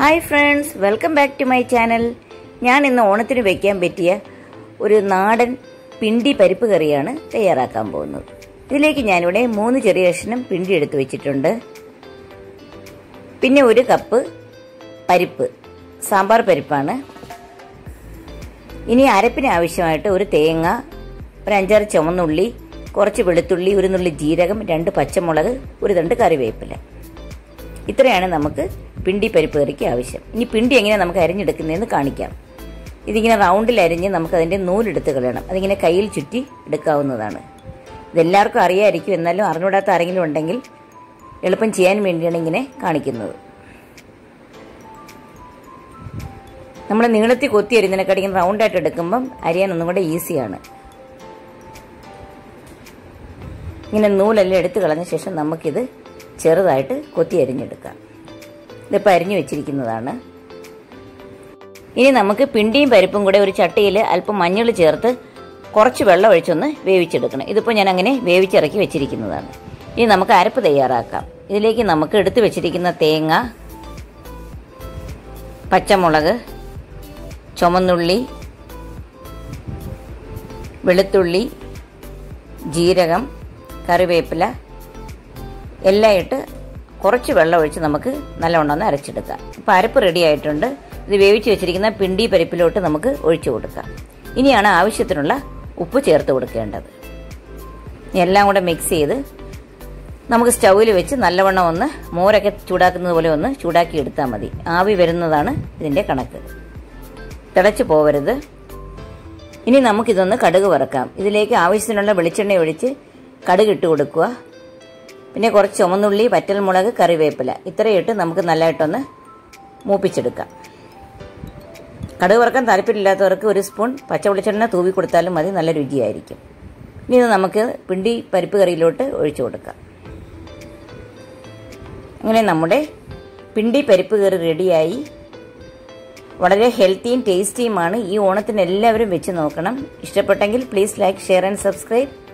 hi friends welcome back to my channel ഞാൻ ഇന്ന് ഓണത്തിന് വയ്ക്കാൻ പറ്റിയ ഒരു നാടൻ പിണ്ടി പരിപ്പ് കറിയാണ് തയ്യാറാക്കാൻ പോകുന്നത് ഇതിലേക്ക് ഞാനിവിടെ മൂന്ന് ചെറിയ കഷ്ണം പിണ്ടി എടുത്ത് വെച്ചിട്ടുണ്ട് പിന്നെ ഒരു കപ്പ് പരിപ്പ് സാമ്പാർ പരിപ്പാണ് ഇനി അരപ്പിന് ആവശ്യമായിട്ട് ഒരു തേങ്ങ ഒരു അഞ്ചാറ് ചുമന്നുള്ളി കുറച്ച് വെളുത്തുള്ളി ഒരു നുള്ളി ജീരകം രണ്ട് പച്ചമുളക് ഒരു തണ്ട് കറിവേപ്പില ഇത്രയാണ് നമുക്ക് പിണ്ടി പരിപ്പ് കറിക്ക് ആവശ്യം ഇനി പിണ്ടി എങ്ങനെയാണ് നമുക്ക് അരിഞ്ഞെടുക്കുന്നതെന്ന് കാണിക്കാം ഇതിങ്ങനെ റൗണ്ടിൽ അരിഞ്ഞ് നമുക്ക് അതിൻ്റെ നൂലെടുത്ത് കളയണം അതിങ്ങനെ കയ്യിൽ ചുറ്റി എടുക്കാവുന്നതാണ് ഇതെല്ലാവർക്കും അറിയാമായിരിക്കും എന്നാലും അറിഞ്ഞൂടാത്ത ആരെങ്കിലും ഉണ്ടെങ്കിൽ എളുപ്പം ചെയ്യാൻ വേണ്ടിയാണ് ഇങ്ങനെ കാണിക്കുന്നത് നമ്മൾ നീളത്തിൽ കൊത്തി അരിഞ്ഞതിനെക്കാട്ടി ഇങ്ങനെ റൗണ്ടായിട്ട് എടുക്കുമ്പം അരിയാൻ ഒന്നും കൂടെ ഈസിയാണ് ഇങ്ങനെ നൂലെല്ലാം എടുത്ത് കളഞ്ഞ ശേഷം നമുക്കിത് ചെറുതായിട്ട് കൊത്തി അരിഞ്ഞെടുക്കാം ഇതിപ്പോൾ അരിഞ്ഞു വെച്ചിരിക്കുന്നതാണ് ഇനി നമുക്ക് പിണ്ടിയും പരിപ്പും കൂടെ ഒരു ചട്ടിയിൽ അല്പം മഞ്ഞൾ ചേർത്ത് കുറച്ച് വെള്ളം ഒഴിച്ചൊന്ന് വേവിച്ചെടുക്കണം ഇതിപ്പോൾ ഞാൻ അങ്ങനെ വേവിച്ചിറക്കി വെച്ചിരിക്കുന്നതാണ് ഇനി നമുക്ക് അരപ്പ് തയ്യാറാക്കാം ഇതിലേക്ക് നമുക്ക് എടുത്തു വെച്ചിരിക്കുന്ന തേങ്ങ പച്ചമുളക് ചുമന്നുള്ളി വെളുത്തുള്ളി ജീരകം കറിവേപ്പില എല്ലാം ഇട്ട് കുറച്ച് വെള്ളം ഒഴിച്ച് നമുക്ക് നല്ലവണ്ണം ഒന്ന് അരച്ചെടുക്കാം അപ്പോൾ അരപ്പ് റെഡി ആയിട്ടുണ്ട് ഇത് വേവിച്ച് വെച്ചിരിക്കുന്ന പിണ്ടി പരിപ്പിലോട്ട് നമുക്ക് ഒഴിച്ചു കൊടുക്കാം ഇനിയാണ് ആവശ്യത്തിനുള്ള ഉപ്പ് ചേർത്ത് കൊടുക്കേണ്ടത് എല്ലാം കൂടെ മിക്സ് ചെയ്ത് നമുക്ക് സ്റ്റൗവിൽ വെച്ച് നല്ലവണ്ണം ഒന്ന് മോരൊക്കെ ചൂടാക്കുന്നത് പോലെ ഒന്ന് ചൂടാക്കി എടുത്താൽ മതി ആവി വരുന്നതാണ് ഇതിൻ്റെ കണക്ക് തിളച്ച് പോവരുത് ഇനി നമുക്കിതൊന്ന് കടുക് വറക്കാം ഇതിലേക്ക് ആവശ്യത്തിനുള്ള വെളിച്ചെണ്ണ ഒഴിച്ച് കടുക് ഇട്ട് കൊടുക്കുക പിന്നെ കുറച്ച് ചുമന്നുള്ളി വറ്റൽമുളക് കറിവേപ്പില ഇത്രയും ഇട്ട് നമുക്ക് നല്ലതായിട്ടൊന്ന് മൂപ്പിച്ചെടുക്കാം കടുക് വറക്കാൻ താല്പര്യമില്ലാത്തവർക്ക് ഒരു സ്പൂൺ പച്ച വെളിച്ചെണ്ണ തൂവി കൊടുത്താലും മതി നല്ല രുചിയായിരിക്കും ഇനി ഇത് നമുക്ക് പിണ്ടി പരിപ്പ് കറിയിലോട്ട് ഒഴിച്ചു കൊടുക്കാം അങ്ങനെ നമ്മുടെ പിണ്ടി പരിപ്പ് കറി റെഡിയായി വളരെ ഹെൽത്തിയും ടേസ്റ്റിയുമാണ് ഈ ഓണത്തിന് എല്ലാവരും വെച്ച് നോക്കണം ഇഷ്ടപ്പെട്ടെങ്കിൽ please like share and subscribe